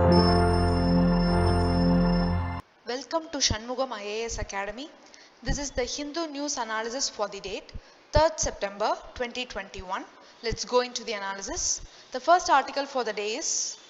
Welcome to Shanmugam IAS Academy. This is the Hindu news analysis for the date 3rd September 2021. Let's go into the analysis. The first article for the day is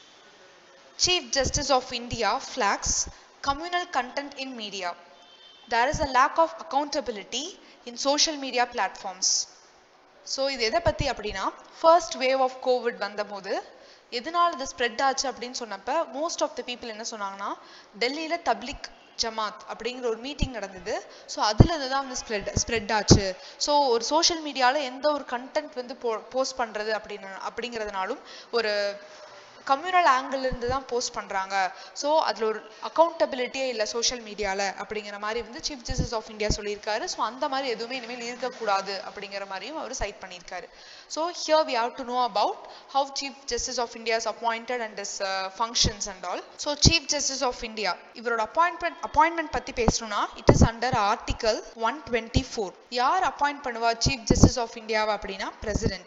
Chief Justice of India flags communal content in media. There is a lack of accountability in social media platforms. So இது எதை பற்றி அப்படின்னா first wave of Covid வந்தபோது எதனால இது spread ஆச்சு அப்படின்னு சொன்னப்ப மோஸ்ட் ஆஃப் த பீப்புள் என்ன சொன்னாங்கன்னா டெல்லியில் தப்லிக் ஜமாத் அப்படிங்கிற ஒரு மீட்டிங் நடந்தது ஸோ அதில் தான் வந்து ஸ்ப்ரெட் ஸ்ப்ரெட் ஆச்சு ஸோ ஒரு சோஷியல் மீடியாவில் எந்த ஒரு கண்டென்ட் வந்து போ போஸ்ட் பண்ணுறது அப்படின்னு அப்படிங்கிறதுனாலும் ஒரு கம்யூனல் ஆங்கிள் இருந்து தான் போஸ்ட் பண்ணுறாங்க ஸோ அதில் ஒரு அக்கௌண்டபிலிட்டியே இல்லை சோஷியல் மீடியாவில் அப்படிங்கிற மாதிரி வந்து சீஃப் ஜஸ்டிஸ் ஆஃப் இந்தியா சொல்லியிருக்காரு ஸோ அந்த மாதிரி எதுவுமே இனிமேல் இருக்கக்கூடாது அப்படிங்கிற மாதிரியும் அவர் சைட் பண்ணியிருக்காரு so here we have to know about how chief justice of India is appointed and is functions and all so chief justice of India இவரோட அப்பாயின்மெண்ட் அப்பாயின்மெண்ட் பற்றி பேசணும்னா it is under article one twenty four யார் appoint பண்ணுவா chief justice of இந்தியாவை அப்படின்னா president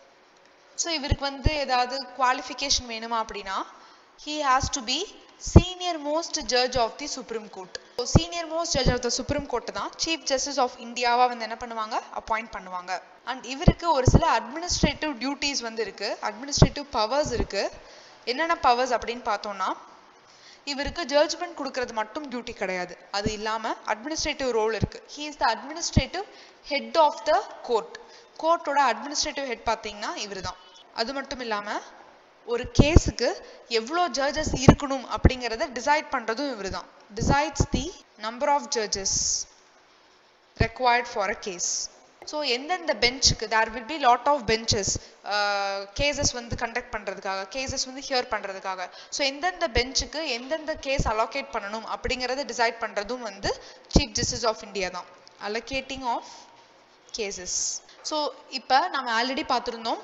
so இவருக்கு வந்து ஏதாவது குவாலிஃபிகேஷன் வேணுமா அப்படின்னா he has to be senior most judge of the supreme court senior most judge of the supreme court தான் சீஃப் ஜஸ்டிஸ் ஆஃப் இந்தியாவா வந்து என்ன பண்ணுவாங்க அப்பாயிண்ட் பண்ணுவாங்க அண்ட் இவருக்கு ஒரு சில அட்மினிஸ்ட்ரேட்டிவ் டியூட்டிஸ் வந்து இருக்கு அட்மினிஸ்ட்ரேட்டிவ் பவர்ஸ் இருக்கு என்னென்ன பவர்ஸ் அப்படின்னு பார்த்தோம்னா இவருக்கு ஜட்ஜ்மெண்ட் கொடுக்கறது மட்டும் டியூட்டி கிடையாது அது இல்லாம அட்மினிஸ்ட்ரேட்டிவ் ரோல் இருக்கு he is the administrative head of the court கோர்ட்டோட அட்மினிஸ்ட்ரேட்டிவ் ஹெட் பார்த்தீங்கன்னா இவர் தான் அது மட்டும் இல்லாம ஒரு கேஸுக்கு எவ்வளோ ஜட்ஜஸ் இருக்கணும் அப்படிங்கிறத டிசைட் பண்றதும் இவர் தான் decides the number of judges required for a case so எந்தெந்த பெஞ்சுக்கு there will be lot of benches cases வந்து கண்டக்ட் பண்ணுறதுக்காக கேசஸ் வந்து ஹியர் பண்ணுறதுக்காக ஸோ எந்தெந்த பெஞ்சுக்கு எந்தெந்த கேஸ் அலோகேட் பண்ணணும் அப்படிங்கிறத டிசைட் பண்ணுறதும் வந்து சீஃப் ஜஸ்டிஸ் ஆஃப் இந்தியா தான் அலோகேட்டிங் ஆஃப் கேசஸ் ஸோ இப்போ நம்ம ஆல்ரெடி பார்த்துருந்தோம்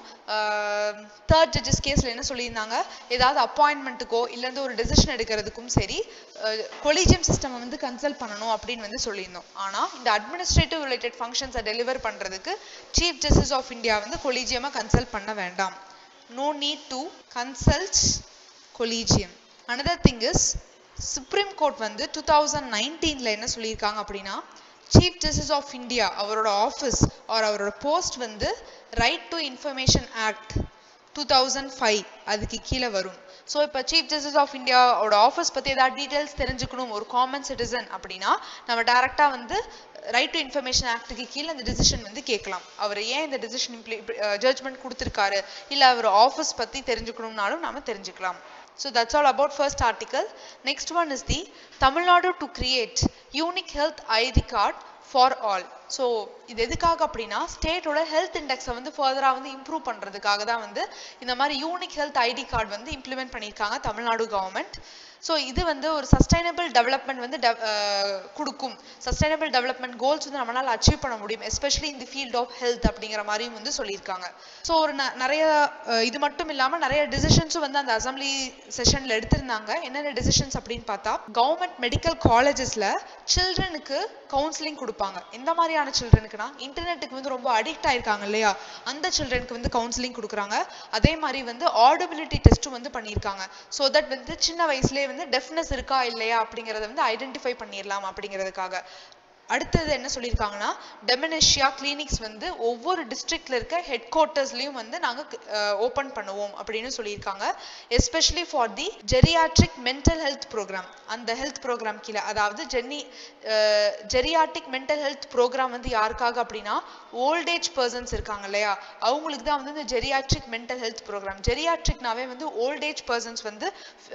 தேர்ட் ஜட்ஜஸ் கேஸில் என்ன சொல்லியிருந்தாங்க ஏதாவது அப்பாயின்மெண்ட்டுக்கோ இல்லைந்து ஒரு டெசிஷன் எடுக்கிறதுக்கும் சரி கொலிஜியம் சிஸ்டம் வந்து கன்சல்ட் பண்ணணும் அப்படின்னு வந்து சொல்லியிருந்தோம் ஆனால் இந்த அட்மினிஸ்ட்ரேட்டிவ் ரிலேட்டட் ஃபங்க்ஷன்ஸை டெலிவர் பண்ணுறதுக்கு சீஃப் ஜஸ்டிஸ் ஆஃப் இந்தியா வந்து கொலிஜியமாக கன்சல்ட் பண்ண வேண்டாம் no need to consult collegium another thing is supreme court வந்து டூ தௌசண்ட் நைன்டீனில் என்ன சொல்லியிருக்காங்க அப்படின்னா சீஃப் ஜஸ்டிஸ் ஆஃப் இந்தியா அவரோட ஆஃபீஸ் ஆர் அவரோட போஸ்ட் வந்து right to information act two thousand five அதுக்கு கீழே வரும் ஸோ இப்போ சீஃப் ஜஸ்டிஸ் ஆஃப் இந்தியாவோட ஆஃபீஸ் பற்றி ஏதாவது டீட்டெயில்ஸ் தெரிஞ்சுக்கணும் ஒரு காமன் சிட்டிசன் அப்படின்னா நம்ம டேரெக்டாக வந்து ரைட் டு இன்ஃபர்மேஷன் ஆக்டுக்கு கீழே அந்த டிசிஷன் வந்து கேட்கலாம் அவர் ஏன் இந்த டிசிஷன் இம்ப்ளி ஜட்ஜ்மெண்ட் கொடுத்துருக்காரு இல்லை அவர் ஆஃபீஸ் பற்றி தெரிஞ்சுக்கணும்னாலும் நாம தெரிஞ்சுக்கலாம் So that's all about first article. Next one is the Tamil Nadu to create unique health ID card for all. So இது எதுக்காக அப்படின்னா ஸ்டேட்டோட ஹெல்த் இண்டெக்ஸை வந்து ஃபர்தராக வந்து இம்ப்ரூவ் பண்ணுறதுக்காக தான் வந்து இந்த மாதிரி யூனிக் ஹெல்த் ஐடி கார்டு வந்து இம்ப்ளிமெண்ட் பண்ணியிருக்காங்க தமிழ்நாடு கவர்மெண்ட் ஸோ இது வந்து ஒரு சஸ்டைனபிள் டெவலப்மெண்ட் வந்து கொடுக்கும் சஸ்டைனபிள் டெவலப்மெண்ட் கோல்ஸ் வந்து நம்மளால் அச்சீவ் பண்ண முடியும் எஸ்பெஷலி இந்த ஃபீல்ட் ஆஃப் ஹெல்த் அப்படிங்கிற மாதிரியும் வந்து சொல்லியிருக்காங்க ஸோ ஒரு நிறைய இது மட்டும் இல்லாமல் நிறைய டிசிஷன்ஸும் வந்து அந்த அசம்பிளி செஷனில் எடுத்திருந்தாங்க என்னென்ன டிசிஷன்ஸ் அப்படின்னு பார்த்தா கவர்மெண்ட் மெடிக்கல் காலேஜஸில் சில்ட்ரனுக்கு கவுன்சிலிங் கொடுப்பாங்க எந்த மாதிரியான சில்ட்ரனுக்குனா இன்டர்நெட்டுக்கு வந்து ரொம்ப அடிக்ட் ஆயிருக்காங்க இல்லையா அந்த சில்ட்ரனுக்கு வந்து கவுன்சிலிங் கொடுக்குறாங்க அதே மாதிரி வந்து ஆடிபிலிட்டி டெஸ்ட்டும் வந்து பண்ணியிருக்காங்க ஸோ தட் வந்து சின்ன வயசுலேயே வந்து டெஃப்னஸ் இருக்கா இல்லையா அப்படிங்கிறத வந்து ஐடென்டிஃபை பண்ணிடலாம் அப்படிங்கிறதுக்காக அடுத்தது என்ன சொல்லியிருக்காங்கன்னா டெமனேஷியா கிளினிக்ஸ் வந்து ஒவ்வொரு டிஸ்ட்ரிக்ட்ல இருக்க ஹெட் குவார்ட்டர்ஸ்லயும் வந்து நாங்க ஓபன் பண்ணுவோம் அப்படின்னு சொல்லியிருக்காங்க especially for the geriatric mental health program அந்த ஹெல்த் ப்ரோக்ராம் கீழே அதாவது ஜென்னி ஜெரியாட்ரிக் மென்டல் ஹெல்த் ப்ரோக்ராம் வந்து யாருக்காக அப்படின்னா ஓல்டேஜ் பர்சன்ஸ் இருக்காங்க இல்லையா அவங்களுக்கு தான் வந்து இந்த ஜெரியாட்ரிக் மென்டல் ஹெல்த் ப்ரோக்ராம் ஜெரியாட்ரிக்னாவே வந்து ஓல்டேஜ் பர்சன்ஸ் வந்து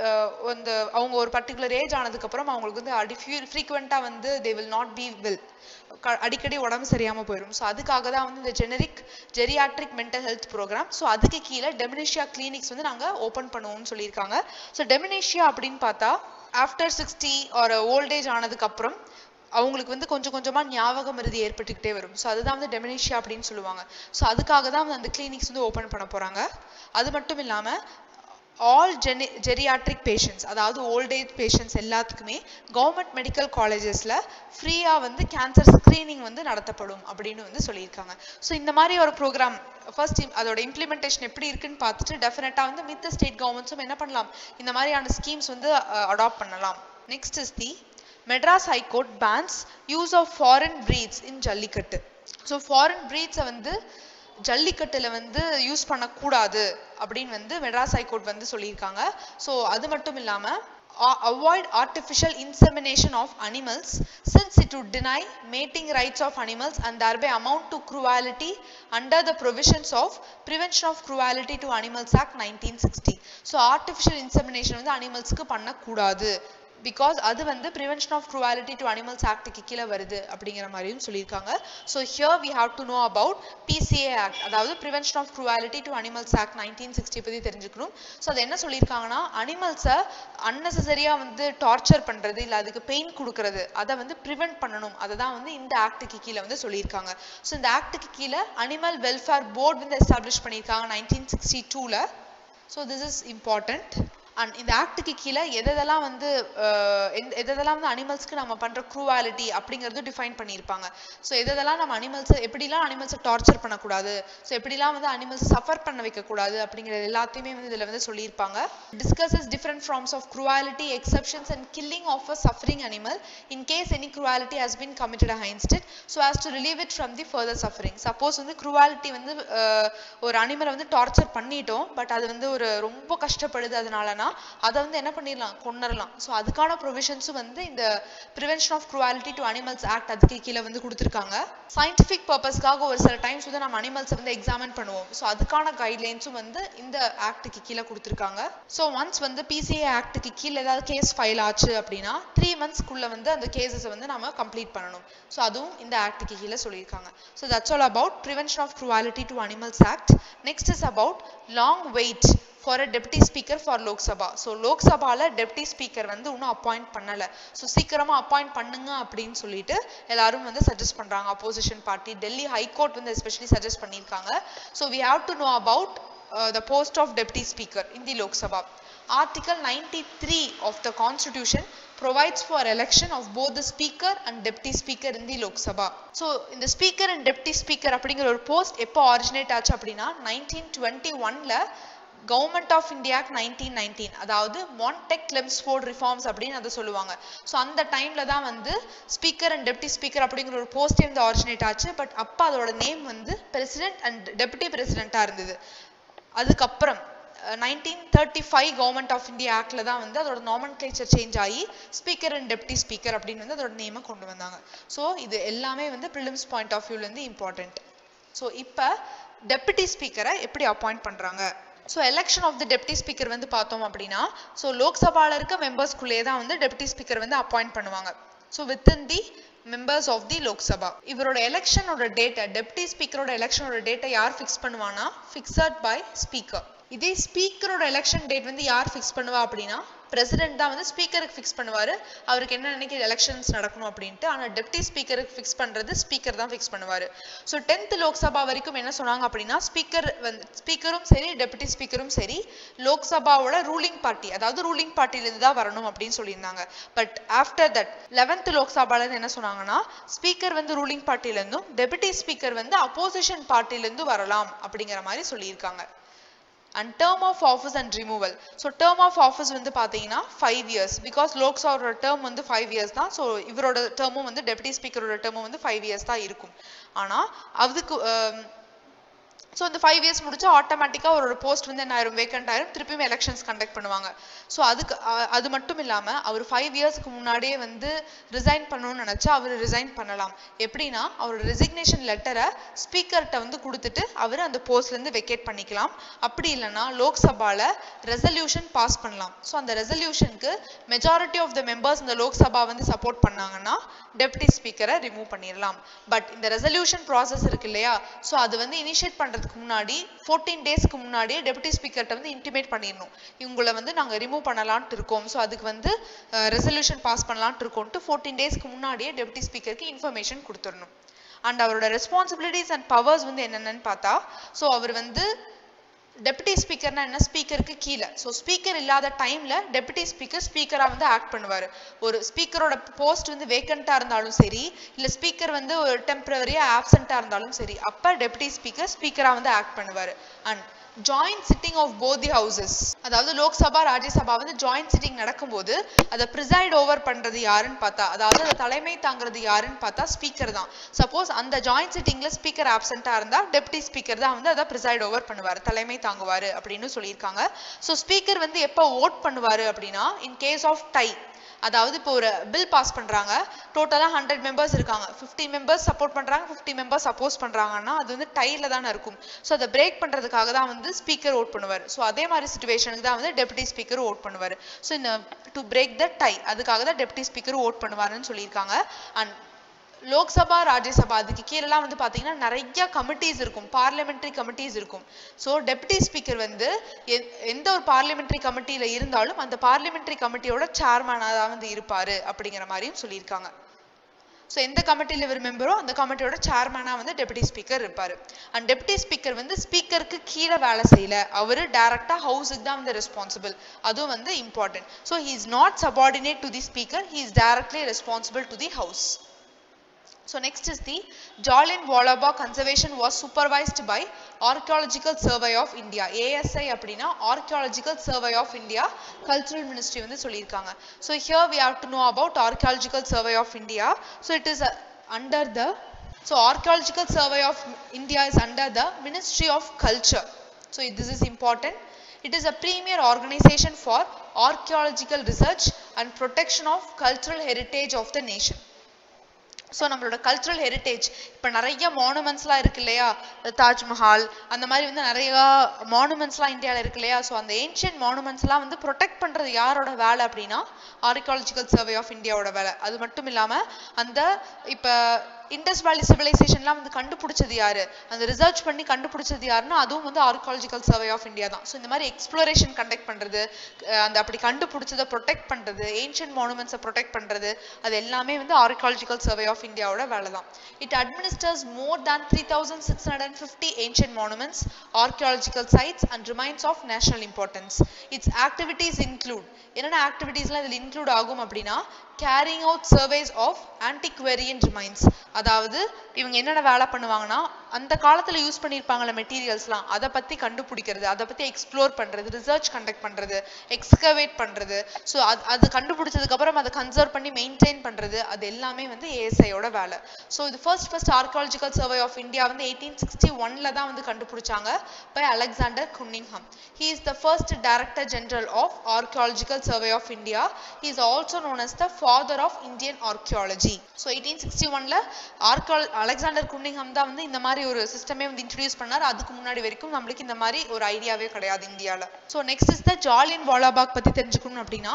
அந்த அவங்க ஒரு பர்டிகுலர் ஏஜ் ஆனதுக்கப்புறம் அவங்களுக்கு வந்து அடி ஃப்ரீக்வெண்ட்டாக வந்து they will not be will அடிக்கடி உடம்பு சரியாம போயிடும் ஸோ அதுக்காக தான் வந்து இந்த generic geriatric mental health program so அதுக்கு கீழே டெமினேஷியா கிளினிக்ஸ் வந்து நாங்கள் ஓப்பன் பண்ணுவோம்னு சொல்லியிருக்காங்க ஸோ டெமினேஷியா அப்படின்னு பார்த்தா ஆஃப்டர் சிக்ஸ்டி ஒரு ஓல்டேஜ் ஆனதுக்கு அப்புறம் அவங்களுக்கு வந்து கொஞ்சம் கொஞ்சமா ஞாபக மருதி ஏற்பட்டுக்கிட்டே வரும் ஸோ அதுதான் வந்து டெமினேஷியா அப்படின்னு சொல்லுவாங்க ஸோ அதுக்காக தான் வந்து அந்த கிளினிக்ஸ் வந்து ஓப்பன் பண்ண போறாங்க அது மட்டும் இல்லாம ஆல் ஜெனி ஜெரியாட்ரிக் பேஷண்ட்ஸ் அதாவது ஓல்ட் ஏஜ் பேஷண்ட்ஸ் எல்லாத்துக்குமே கவர்மெண்ட் மெடிக்கல் காலேஜஸில் ஃப்ரீயாக வந்து கேன்சர் ஸ்க்ரீனிங் வந்து நடத்தப்படும் அப்படின்னு வந்து சொல்லியிருக்காங்க ஸோ இந்த மாதிரி ஒரு ப்ரோக்ராம் ஃபர்ஸ்ட் அதோட இம்ப்ளிமெண்டேஷன் எப்படி இருக்குன்னு பார்த்துட்டு டெஃபினட்டாக வந்து மித்த ஸ்டேட் கவர்மெண்ட்ஸும் என்ன பண்ணலாம் இந்த மாதிரியான ஸ்கீம்ஸ் வந்து அடாப்ட் பண்ணலாம் next is the Madras high court bans use of foreign breeds in Jallikattu so foreign பிரீட்ஸை வந்து ஜல்லிக்கட்டுல வந்து யூஸ் பண்ணக்கூடாது அப்படின்னு வந்து மெட்ராஸ் ஹைகோர்ட் வந்து சொல்லியிருக்காங்க ஸோ அது மட்டும் இல்லாம avoid artificial insemination of animals since it would deny mating rights of animals and thereby amount to cruelty under the provisions of prevention of cruelty to animals act 1960 so artificial insemination வந்து அனிமல்ஸ்க்கு பண்ணக்கூடாது because அது வந்து prevention of cruelty to animals ஆக்டுக்கு கீழே வருது அப்படிங்கிற மாதிரியும் சொல்லியிருக்காங்க so here we have to know about PCA act அதாவது prevention of cruelty to animals act nineteen sixty பற்றி தெரிஞ்சுக்கணும் ஸோ அது என்ன சொல்லியிருக்காங்கன்னா அனிமல்ஸை அன்னெசரியாக வந்து டார்ச்சர் பண்ணுறது இல்லை அதுக்கு பெயின் கொடுக்கறது அதை வந்து ப்ரிவென்ட் பண்ணணும் அதை தான் வந்து இந்த ஆக்டுக்கு கீழே வந்து சொல்லியிருக்காங்க ஸோ இந்த ஆக்டுக்கு கீழே அனிமல் வெல்ஃபேர் போர்டு வந்து எஸ்டாப்ளிஷ் பண்ணியிருக்காங்க நைன்டீன் சிக்ஸ்டி டூவில் so this is important and இந்த ஆக்டுக்கு கீழே எதெல்லாம் வந்து எதெல்லாம் வந்து அனிமல்ஸ்க்கு நம்ம பண்ற க்ரூவாலிட்டி அப்படிங்கிறது டிஃபைன் பண்ணியிருப்பாங்க ஸோ எதெல்லாம் நம்ம அனிமல்ஸை எப்படிலாம் அனிமல்ஸை டார்ச்சர் பண்ணக்கூடாது ஸோ எப்படிலாம் வந்து அனிமல்ஸ் சஃபர் பண்ண வைக்கக்கூடாது அப்படிங்கிறது எல்லாத்தையுமே வந்து இதில் வந்து சொல்லியிருப்பாங்க discusses different forms of cruelty exceptions and killing of a suffering animal in case any cruelty has been committed against it so has to relieve it from the further suffering suppose வந்து cruelty வந்து ஒரு அனிமலை வந்து torture பண்ணிட்டோம் but அது வந்து ஒரு ரொம்ப கஷ்டப்படுது அதனாலனா அதை வந்து என்ன பண்ணிடலாம் கொண்டுடலாம் ஸோ அதுக்கான ப்ரொவிஷன்ஸும் வந்து இந்த prevention of cruelty to animals act அதுக்கு கீழே வந்து கொடுத்துருக்காங்க சயின்டிஃபிக் பர்பஸ்க்காக ஒரு சில டைம்ஸ் வந்து நம்ம அனிமல்ஸை வந்து எக்ஸாமின் பண்ணுவோம் ஸோ அதுக்கான கைட்லைன்ஸும் வந்து இந்த ஆக்டுக்கு கீழே கொடுத்துருக்காங்க ஸோ ஒன்ஸ் வந்து பிசிஏ ஆக்டுக்கு கீழே ஏதாவது கேஸ் ஃபைல் ஆச்சு அப்படின்னா த்ரீ மந்த்ஸ்க்குள்ள வந்து அந்த கேசஸை வந்து நம்ம கம்ப்ளீட் பண்ணணும் ஸோ அதுவும் இந்த ஆக்டுக்கு கீழே சொல்லியிருக்காங்க so that's all about prevention of cruelty to animals act next is about long wait for a deputy speaker for Lok Sabha so லோக்சபால டெப்டி ஸ்பீக்கர் வந்து இன்னும் அப்பாயிண்ட் பண்ணல ஸோ சீக்கிரமா அப்பாயிண்ட் பண்ணுங்க அப்படின்னு சொல்லிட்டு எல்லாரும் வந்து சஜஸ்ட் பண்றாங்க அப்போசிஷன் பார்ட்டி டெல்லி ஹைகோர்ட் வந்து எஸ்பெஷலி சஜஸ்ட் பண்ணியிருக்காங்க so we have to know about the post of deputy speaker in the Lok Sabha article ninety three of the constitution provides for election of both the speaker and deputy speaker in the Lok Sabha. So இந்த speaker and deputy speaker அப்படிங்கிற ஒரு post எப்போ originate ஆச்சு அப்படின்னா nineteen twenty ஒன்ல government of India nineteen nineteen அதாவது Montagu Chelmsford reforms அப்படின்னு அதை சொல்லுவாங்க ஸோ அந்த டைம்ல தான் வந்து ஸ்பீக்கர் அண்ட் டெப்டி ஸ்பீக்கர் அப்படிங்கிற ஒரு போஸ்டே வந்து ஆரிஜினேட் ஆச்சு பட் அப்போ அதோட நேம் வந்து பிரசிடென்ட் அண்ட் டெப்டி பிரசிடென்ட்டாக இருந்தது அதுக்கப்புறம் nineteen thirty five government of India ஆக்ட்ல தான் வந்து அதோட நாமன் கிளேச்சர் சேஞ்ச் ஆகி ஸ்பீக்கர் அண்ட் டெப்டி ஸ்பீக்கர் அப்படின்னு வந்து அதோட நேமை கொண்டு வந்தாங்க ஸோ இது எல்லாமே வந்து ப்ரிலிம்ஸ் பாயிண்ட் ஆஃப் வியூலேருந்து இம்பார்ட்டன்ட் ஸோ இப்போ டெப்டி ஸ்பீக்கரை எப்படி அப்பாயிண்ட் பண்ணுறாங்க so election of the deputy speaker வந்து பார்த்தோம் அப்படின்னா ஸோ லோக்சபாவில் இருக்க மெம்பர்ஸ்குள்ளேயே தான் வந்து டெப்டி ஸ்பீக்கர் வந்து அப்பாயிண்ட் பண்ணுவாங்க so within the members of the Lok Sabha இவரோட எலெக்ஷனோட டேட்டை டெப்டி ஸ்பீக்கரோட எலெக்ஷனோட டேட்டை யார் ஃபிக்ஸ் பண்ணுவானா ஃபிக்ஸட் பை ஸ்பீக்கர் இதே ஸ்பீக்கரோட எலெக்ஷன் டேட் வந்து யார் ஃபிக்ஸ் பண்ணுவா அப்படின்னா பிரசிடென்ட் தான் வந்து ஸ்பீக்கருக்கு ஃபிக்ஸ் பண்ணுவார் அவருக்கு என்ன நினைக்கிற எலெக்ஷன்ஸ் நடக்கணும் அப்படின்ட்டு ஆனால் டெப்டி ஸ்பீக்கருக்கு ஃபிக்ஸ் பண்ணுறது ஸ்பீக்கர் தான் ஃபிக்ஸ் பண்ணுவார் ஸோ டென்த் லோக்சபா வரைக்கும் என்ன சொன்னாங்க அப்படின்னா ஸ்பீக்கர் வந்து ஸ்பீக்கரும் சரி டெப்டி ஸ்பீக்கரும் சரி லோக்சபாவோட ரூலிங் பார்ட்டி அதாவது ரூலிங் பார்ட்டிலேருந்து தான் வரணும் அப்படின்னு சொல்லியிருந்தாங்க பட் ஆஃப்டர் தட் லெவன்த் லோக்சபாலேருந்து என்ன சொன்னாங்கன்னா ஸ்பீக்கர் வந்து ரூலிங் பார்ட்டிலேருந்தும் டெப்டி ஸ்பீக்கர் வந்து அப்போசிஷன் பார்ட்டிலேருந்து வரலாம் அப்படிங்கிற மாதிரி சொல்லியிருக்காங்க and term of office and removal so term of office வந்து பார்த்தீங்கன்னா ஃபைவ் இயர்ஸ் பிகாஸ் லோக்சபாவோட டேர்ம் வந்து ஃபைவ் இயர்ஸ் தான் ஸோ இவரோட டேர்மும் வந்து டெப்டி ஸ்பீக்கரோட டேர்மும் வந்து ஃபைவ் இயர்ஸ் தான் இருக்கும் ஆனால் அதுக்கு ஸோ இந்த ஃபைவ் இயர்ஸ் முடிச்சா ஆட்டோமேட்டிக்காக ஒரு போஸ்ட் வந்து என்ன ஆயிரும் வேக்கண்ட் ஆயிரும் திருப்பியும் எலெக்ஷன்ஸ் கண்டக்ட் பண்ணுவாங்க ஸோ அதுக்கு அது மட்டும் இல்லாமல் அவர் ஃபைவ் இயர்ஸ்க்கு முன்னாடியே வந்து ரிசைன் பண்ணணும்னு நினச்சா அவர் ரிசைன் பண்ணலாம் எப்படின்னா அவரோட ரெசிக்னேஷன் லெட்டரை ஸ்பீக்கர்கிட்ட வந்து கொடுத்துட்டு அவர் அந்த போஸ்ட்லேருந்து வெக்கேட் பண்ணிக்கலாம் அப்படி இல்லைன்னா லோக்சபாவில் ரெசல்யூஷன் பாஸ் பண்ணலாம் ஸோ அந்த ரெசல்யூஷனுக்கு மெஜாரிட்டி ஆஃப் த மெம்பர்ஸ் இந்த லோக்சபா வந்து சப்போர்ட் பண்ணாங்கன்னா டெப்டி ஸ்பீக்கரை ரிமூவ் பண்ணிடலாம் பட் இந்த ரெசல்யூஷன் ப்ராசஸ் இருக்கு இல்லையா ஸோ அது வந்து இனிஷியேட் பண்ணுறதுக்கு முன்னாடி ஃபோர்டீன் டேஸ்க்கு முன்னாடியே டெப்டி ஸ்பீக்கர்கிட்ட வந்து இன்டிமேட் பண்ணிடணும் இவங்களை வந்து நாங்கள் ரிமூவ் பண்ணலான்ட்டு இருக்கோம் ஸோ அதுக்கு வந்து ரெசல்யூஷன் பாஸ் பண்ணலான்ட்டு இருக்கோம்ட்டு ஃபோர்டீன் டேஸ்க்கு முன்னாடியே டெப்டி ஸ்பீக்கருக்கு இன்ஃபர்மேஷன் கொடுத்துடணும் அண்ட் அவரோட ரெஸ்பான்சிபிலிட்டிஸ் அண்ட் பவர்ஸ் வந்து என்னென்னு பார்த்தா ஸோ அவர் வந்து டெபுட்டி ஸ்பீக்கர்னா என்ன ஸ்பீக்கருக்கு கீழே ஸோ ஸ்பீக்கர் இல்லாத டைம்ல டெபுட்டி ஸ்பீக்கர் ஸ்பீக்கரா வந்து ஆக்ட் பண்ணுவார் ஒரு ஸ்பீக்கரோட போஸ்ட் வந்து வேக்கண்டா இருந்தாலும் சரி இல்ல ஸ்பீக்கர் வந்து ஒரு டெம்பரவரியா ஆப்சென்ட்டா இருந்தாலும் சரி அப்ப டெபுட்டி ஸ்பீக்கர் ஸ்பீக்கரா வந்து ஆக்ட் பண்ணுவார் and joint sitting of both the houses அதாவது லோக்சபா ராஜ்யசபா வந்து ஜாயிண்ட் சிட்டிங் நடக்கும்போது அதை ப்ரிசைட் ஓவர் பண்றது யாருன்னு பார்த்தா அதாவது அதை தலைமை தாங்கிறது யாருன்னு பார்த்தா ஸ்பீக்கர் தான் சப்போஸ் அந்த ஜாயிண்ட் சிட்டிங்ல ஸ்பீக்கர் ஆப்சென்ட்டா இருந்தா டெப்டி ஸ்பீக்கர் தான் வந்து அதை ப்ரிசைட் ஓவர் பண்ணுவார் தலைமை தாங்குவாரு அப்படின்னு சொல்லியிருக்காங்க ஸோ ஸ்பீக்கர் வந்து எப்போ ஓட் பண்ணுவாரு அப்படின்னா இன் கேஸ் ஆஃப் டை அதாவது இப்போ ஒரு பில் பாஸ் பண்றாங்க டோட்டலாக ஹண்ட்ரட் மெம்பர்ஸ் இருக்காங்க ஃபிஃப்டி மெம்பர்ஸ் சப்போர்ட் பண்றாங்க ஃபிஃப்டி மெம்பர்ஸ் அப்போஸ் பண்றாங்கன்னா அது வந்து டைல தானே இருக்கும் ஸோ அதை பிரேக் பண்றதுக்காக தான் வந்து ஸ்பீக்கர் ஓட் பண்ணுவார் ஸோ அதே மாதிரி சுச்சுவேஷனுக்கு தான் வந்து டெப்டி ஸ்பீக்கர் ஓட் பண்ணுவார் ஸோ இந்த டு பிரேக் த டை அதுக்காக தான் டெப்டி ஸ்பீக்கர் ஓட் பண்ணுவாருன்னு சொல்லியிருக்காங்க அண்ட் லோக்சபா ராஜ்யசபா அதுக்கு கீழெல்லாம் வந்து பார்த்தீங்கன்னா நிறைய கமிட்டிஸ் இருக்கும் பார்லிமெண்ட்ரி கமிட்டிஸ் இருக்கும் ஸோ டெப்டி ஸ்பீக்கர் வந்து எ- எந்த ஒரு பார்லிமெண்ட்ரி கமிட்டியில் இருந்தாலும் அந்த பார்லிமெண்ட்ரி கமிட்டியோட சேர்மனாக தான் வந்து இருப்பாரு அப்படிங்கிற மாதிரியும் சொல்லியிருக்காங்க ஸோ எந்த கமிட்டியில் இவர் மெம்பரோ அந்த கமிட்டியோட சேர்மனாக வந்து டெபுட்டி ஸ்பீக்கர் இருப்பார் அண்ட் டெபுட்டி ஸ்பீக்கர் வந்து ஸ்பீக்கருக்கு கீழே வேலை செய்யல அவர் டைரக்டாக ஹவுஸுக்கு தான் வந்து ரெஸ்பான்சிபிள் அதுவும் வந்து important so he is not subordinate to the speaker he is directly responsible to the house So next is the Jallian Walla conservation was supervised by Archaeological Survey of India. ASI அப்படின்னா Archaeological Survey of India Cultural Ministry வந்து சொல்லியிருக்காங்க. So here we have to know about Archaeological Survey of India. So it is uh, under the so Archaeological Survey of India is under the Ministry of Culture. So this is important. It is a premier organization for archaeological research and protection of cultural heritage of the nation. So நம்மளோட cultural heritage இப்போ நிறைய மானுமெண்ட்ஸ்லாம் இருக்கு இல்லையா தாஜ்மஹால் அந்த மாதிரி வந்து நிறைய மானுமெண்ட்ஸ்லாம் இந்தியாவில் இருக்கு இல்லையா ஸோ அந்த ஏன்ஷியன்ட் மானுமெண்ட்ஸ்லாம் வந்து ப்ரொடெக்ட் பண்ணுறது யாரோட வேலை அப்படின்னா ஆர்கியாலஜிக்கல் சர்வே ஆஃப் இந்தியாவோட வேலை அது மட்டும் இல்லாமல் அந்த இப்போ இண்டஸ் வேலி சிவிலைசேஷன்லாம் வந்து கண்டுபிடிச்சது யாரு அந்த ரிசர்ச் பண்ணி கண்டுபிடிச்சது யாருன்னா அதுவும் வந்து ஆர்கியாலஜிக்கல் சர்வே ஆஃப் இந்தியா தான் ஸோ இந்த மாதிரி எக்ஸ்ப்ளோரேஷன் கண்டக்ட் பண்ணுறது அந்த அப்படி கண்டுபிடிச்சதை ப்ரொடெக்ட் பண்ணுறது ஏன்ஷியன்ட் மானுமெண்ட்ஸை ப்ரொடெக்ட் பண்ணுறது அது எல்லாமே வந்து ஆர்கியாலஜிக்கல் சர்வே ஆஃப் இந்தியாவோட வேலை தான் it administers more than three thousand six hundred and fifty ancient monuments archaeological sites and remains of national importance its activities include என்னென்ன ஆக்டிவிட்டீஸ்லாம் இதில் இன்க்ளூட் ஆகும் அப்படின்னா carrying out surveys of antiquarian remains அதாவது இவங்க என்னென்ன வேலை பண்ணுவாங்கன்னா அந்த காலத்தில் யூஸ் பண்ணியிருப்பாங்கள மெட்டீரியல்ஸ்லாம் அதை பற்றி கண்டுபிடிக்கிறது அதை பற்றி எக்ஸ்ப்ளோர் பண்ணுறது ரிசர்ச் கண்டக்ட் பண்ணுறது எக்ஸ்கவேட் பண்ணுறது ஸோ அது அது கண்டுபிடிச்சதுக்கப்புறம் அதை கன்சர்வ் பண்ணி மெயின்டைன் பண்ணுறது அது எல்லாமே வந்து ஏஎஸ்ஐயோட வேலை ஸோ இது first first archaeological survey of India வந்து எயிட்டீன் சிக்ஸ்டி ஒன்ல தான் வந்து கண்டுபிடிச்சாங்க by Alexander Cunningham he is the first director general of archaeological survey of India he is also known as the father of Indian archaeology so eighteen sixty ஒன்ல ஆர்கியால் Alexander குன்னிங்ஹம் தான் வந்து இந்த மாதிரி ஒரு சிஸ்டமே வந்து இன்ட்ரடியூஸ் பண்ணார் அதுக்கு முன்னாடி வரைக்கும் நம்மளுக்கு இந்த மாதிரி ஒரு ஐடியாவே கிடையாது இந்தியாவில் so next is the Jallian Walabagh பற்றி தெரிஞ்சுக்கணும் அப்படின்னா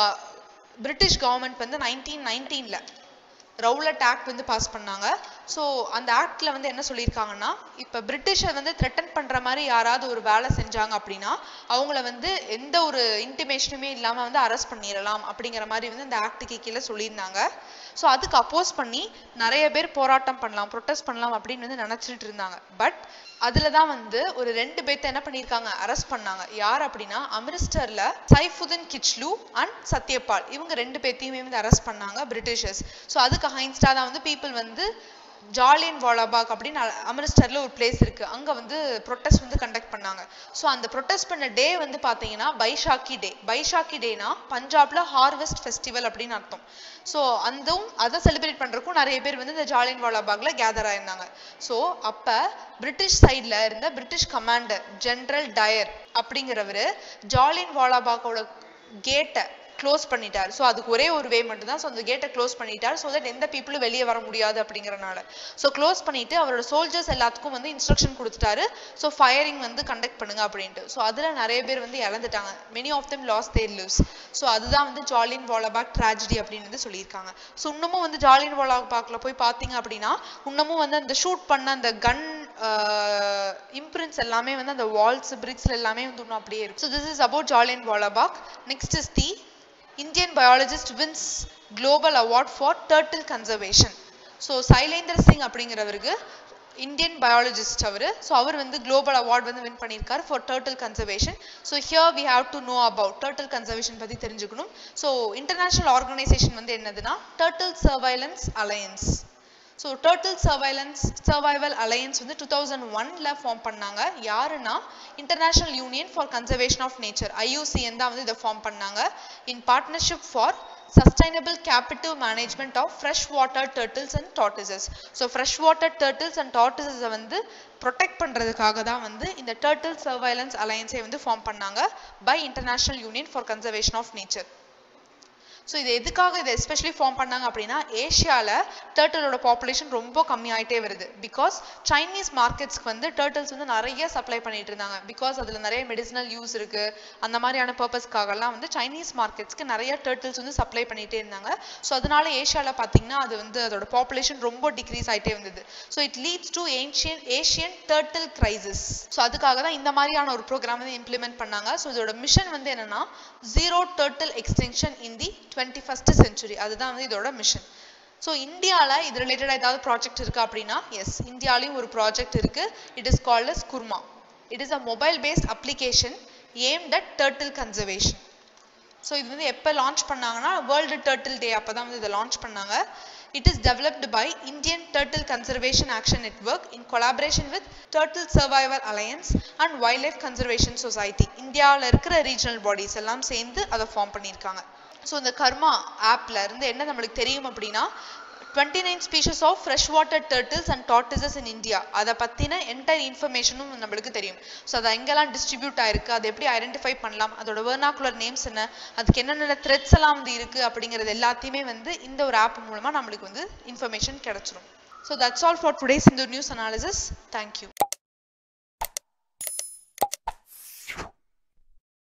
பிரிட்டிஷ் கவர்மெண்ட் வந்து நைன்டீன் நைன்டீனில் ரவுலட் ஆக்ட் வந்து பாஸ் பண்ணாங்க ஸோ அந்த ஆக்ட்ல வந்து என்ன சொல்லியிருக்காங்கன்னா இப்போ பிரிட்டிஷை வந்து த்ரெட்டன் பண்ற மாதிரி யாராவது ஒரு வேலை செஞ்சாங்க அப்படின்னா அவங்கள வந்து எந்த ஒரு இன்டிமேஷனுமே இல்லாமல் வந்து அரெஸ்ட் பண்ணிடலாம் அப்படிங்கிற மாதிரி வந்து இந்த ஆக்டுக்கு கீழே சொல்லியிருந்தாங்க ஸோ அதுக்கு அப்போஸ் பண்ணி நிறைய பேர் போராட்டம் பண்ணலாம் ப்ரொட்டஸ்ட் பண்ணலாம் அப்படின்னு வந்து நினச்சிட்டு இருந்தாங்க பட் அதில் தான் வந்து ஒரு ரெண்டு பேர்த்த என்ன பண்ணியிருக்காங்க அரெஸ்ட் பண்ணாங்க யார் அப்படின்னா அமிர்ஸ்டரில் சைஃபுதீன் கிச்லு அண்ட் சத்யபால் இவங்க ரெண்டு பேர்த்தையுமே வந்து அரெஸ்ட் பண்ணாங்க பிரிட்டிஷர்ஸ் ஸோ அதுக்கு ஹைன்ஸ்டா தான் வந்து பீப்புள் வந்து ஜாலியன் வாலாபாக் அப்படின்னு அ- அமிர்ஸ்டர்ல ஒரு பிளேஸ் இருக்கு அங்க வந்து ப்ரொட்டஸ்ட் வந்து கண்டக்ட் பண்ணாங்க ஸோ அந்த ப்ரொட்டஸ்ட் பண்ண டே வந்து பாத்தீங்கன்னா பைஷாக்கி டே பைஷாக்கி டேனா பஞ்சாப்ல ஹார்வெஸ்ட் ஃபெஸ்டிவல் அப்படின்னு அர்த்தம் ஸோ அதுவும் அதை செலிப்ரேட் பண்றதுக்கும் நிறைய பேர் வந்து இந்த ஜாலியன் வாலாபாக்ல கேதர் ஆயிருந்தாங்க ஸோ அப்ப பிரிட்டிஷ் சைட்ல இருந்த பிரிட்டிஷ் கமாண்டர் ஜெனரல் டயர் அப்படிங்கிறவரு ஜாலியன் வாலாபாக்கோட கேட்டை க்ளோஸ் பண்ணிட்டார் ஸோ அதுக்கு ஒரே ஒரு வே மட்டும் தான் ஸோ அந்த கேட்டை க்ளோஸ் பண்ணிட்டார் ஸோ தட் எந்த பீப்புளும் வெளியே வர முடியாது அப்படிங்கறனால ஸோ க்ளோஸ் பண்ணிட்டு அவரோட சோல்ஜர்ஸ் எல்லாத்துக்கும் வந்து இன்ஸ்ட்ரக்ஷன் கொடுத்துட்டாரு ஸோ ஃபயரிங் வந்து கண்டக்ட் பண்ணுங்க அப்படின்ட்டு ஸோ அதில் நிறைய பேர் வந்து இறந்துட்டாங்க many of them lost their lives so அதுதான் வந்து ஜாலியன் வாலாபாக் ட்ராஜடி அப்படின்னு வந்து சொல்லியிருக்காங்க ஸோ இன்னமும் வந்து ஜாலியன் வாலாபாக்ல போய் பார்த்தீங்க அப்படின்னா இன்னமும் வந்து அந்த ஷூட் பண்ண அந்த கன் இம்ப்ரின்ட்ஸ் எல்லாமே வந்து அந்த வால்ஸ் பிரிக்ஸ்ல எல்லாமே வந்து இன்னும் அப்படியே இருக்கு so this is about Jallian Walabagh next is the Indian biologist wins global award for turtle conservation. So Shailendra Singh அப்படிங்கிறவருக்கு இந்தியன் பயாலஜிஸ்ட் அவர் ஸோ அவர் வந்து குளோபல் அவார்ட் வந்து வின் பண்ணியிருக்காரு for turtle conservation so here we have to know about turtle conservation பற்றி தெரிஞ்சுக்கணும் so international organisation வந்து என்னதுன்னா turtle surveillance alliance so turtle surveillance survival alliance வந்து டூ தௌசண்ட் ஒன்ல ஃபார்ம் பண்ணாங்க யாருன்னா international union for conservation of nature IUCN தான் வந்து இதை ஃபார்ம் பண்ணாங்க in partnership for sustainable captive management of freshwater turtles and tortoises so freshwater turtles and tortoises வந்து protect பண்ணுறதுக்காக தான் வந்து இந்த டர்ட்டில் சர்வைலன்ஸ் அலையன்ஸை வந்து ஃபார்ம் பண்ணாங்க by international union for conservation of nature so இது எதுக்காக இதை எஸ்பெஷலி ஃபார்ம் பண்ணாங்க அப்படின்னா ஏஷியாவில் டேர்ட்டிலோட பாப்புலேஷன் ரொம்ப கம்மியாயிட்டே வருது பிகாஸ் சைனீஸ் மார்க்கெட்ஸ்க்கு வந்து டேர்ட்டில்ஸ் வந்து நிறைய சப்ளை பண்ணிட்டு இருந்தாங்க பிகாஸ் அதில் நிறைய மெடிசினல் யூஸ் இருக்கு அந்த மாதிரியான பர்பஸ்க்காகலாம் வந்து சைனீஸ் மார்க்கெட்ஸ்க்கு நிறைய டேர்ட்டில்ஸ் வந்து சப்ளை பண்ணிட்டே இருந்தாங்க ஸோ அதனால ஏஷியாவில் பார்த்தீங்கன்னா அது வந்து அதோட பாப்புலேஷன் ரொம்ப டிக்ரீஸ் ஆகிட்டே வந்தது so it leads to ancient Asian turtle crisis so அதுக்காக தான் இந்த மாதிரியான ஒரு ப்ரோக்ராம் வந்து இம்ப்ளிமெண்ட் பண்ணாங்க ஸோ இதோட மிஷன் வந்து என்னன்னா zero turtle extinction in the twenty first century அதுதான் வந்து இதோட மிஷன் ஸோ இந்தியாவில் இது ரிலேட்டடாக ஏதாவது ப்ராஜெக்ட் இருக்கா அப்படின்னா எஸ் இந்தியாலையும் ஒரு ப்ராஜெக்ட் இருக்கு it is called as Kurma it is a mobile based application aimed at turtle conservation so இது வந்து எப்போ லான்ச் பண்ணாங்கன்னா வேர்ல்டு டர்ட்டில் டே அப்போ தான் வந்து இதை லான்ச் பண்ணாங்க it is developed by Indian turtle conservation action network in collaboration with turtle survivor alliance and wildlife conservation society இந்தியாவில் இருக்கிற ரீஜனல் பாடிஸ் எல்லாம் சேர்ந்து அதை ஃபார்ம் பண்ணியிருக்காங்க ஸோ இந்த கர்மா ஆப்ல இருந்து என்ன நம்மளுக்கு தெரியும் அப்படின்னா twenty nine species of fresh water turtles and tortoises in India அதை பற்றின என்டையர் இன்ஃபர்மேஷனும் நம்மளுக்கு தெரியும் ஸோ அது எங்கெல்லாம் டிஸ்ட்ரிபியூட் ஆயிருக்கு அதை எப்படி ஐடென்டிஃபை பண்ணலாம் அதோட வெர்னாக்குலர் நேம்ஸ் என்ன அதுக்கு என்னென்ன த்ரெட்ஸ் எல்லாம் வந்து இருக்குது அப்படிங்கிறது எல்லாத்தையுமே வந்து இந்த ஒரு ஆப் மூலமாக நம்மளுக்கு வந்து இன்ஃபர்மேஷன் கிடைச்சிரும் so that's all for today's இந்த நியூஸ் அனாலிசிஸ் தேங்க்யூ